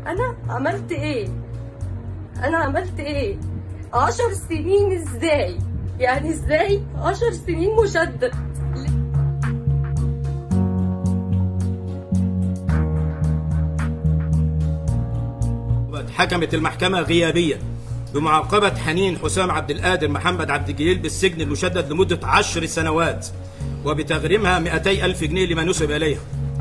انا عملت ايه انا عملت ايه عشر سنين ازاي يعني ازاي عشر سنين مشدد حكمت المحكمة غيابيا بمعاقبة حنين حسام عبد القادر محمد عبد الجليل بالسجن المشدد لمدة عشر سنوات وبتغريمها 200 ألف جنيه لما نسب إليها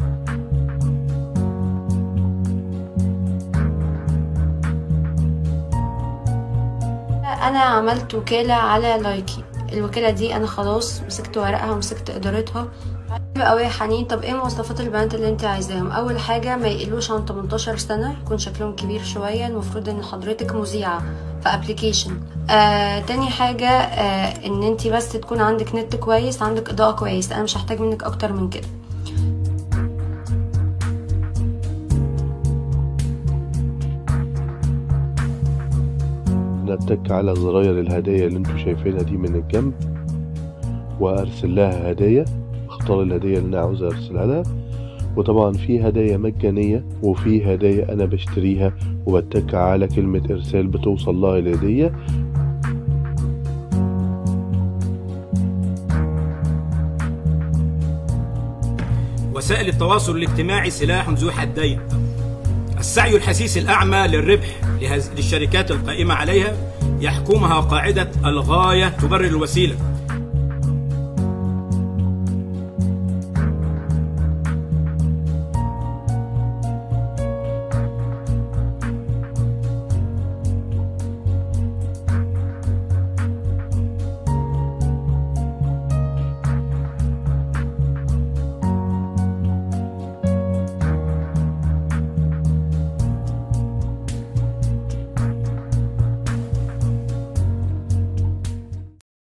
انا عملت وكالة على لايكي الوكالة دي انا خلاص مسكت ورقها ومسكت ادارتها قوي يا حنين طب ايه مواصفات البنات اللي انت عايزاهم اول حاجة ما يقلوش عن 18 سنة يكون شكلهم كبير شوية المفروض ان حضرتك مذيعة في ابلكيشن آه تاني حاجة آه ان انت بس تكون عندك نت كويس عندك اضاءة كويس انا مش هحتاج منك اكتر من كده نتك على زراير الهدايا اللي انتوا شايفينها دي من الجنب وارسل لها هدايا اختار الهدية اللي انا عاوز ارسلها لها وطبعا في هدايا مجانية وفي هدايا انا بشتريها وبتك على كلمة ارسال بتوصل لها الهدية وسائل التواصل الاجتماعي سلاح ذو حدين السعي الحسيس الأعمى للربح لهز- للشركات القائمة عليها يحكمها قاعدة الغاية تبرر الوسيلة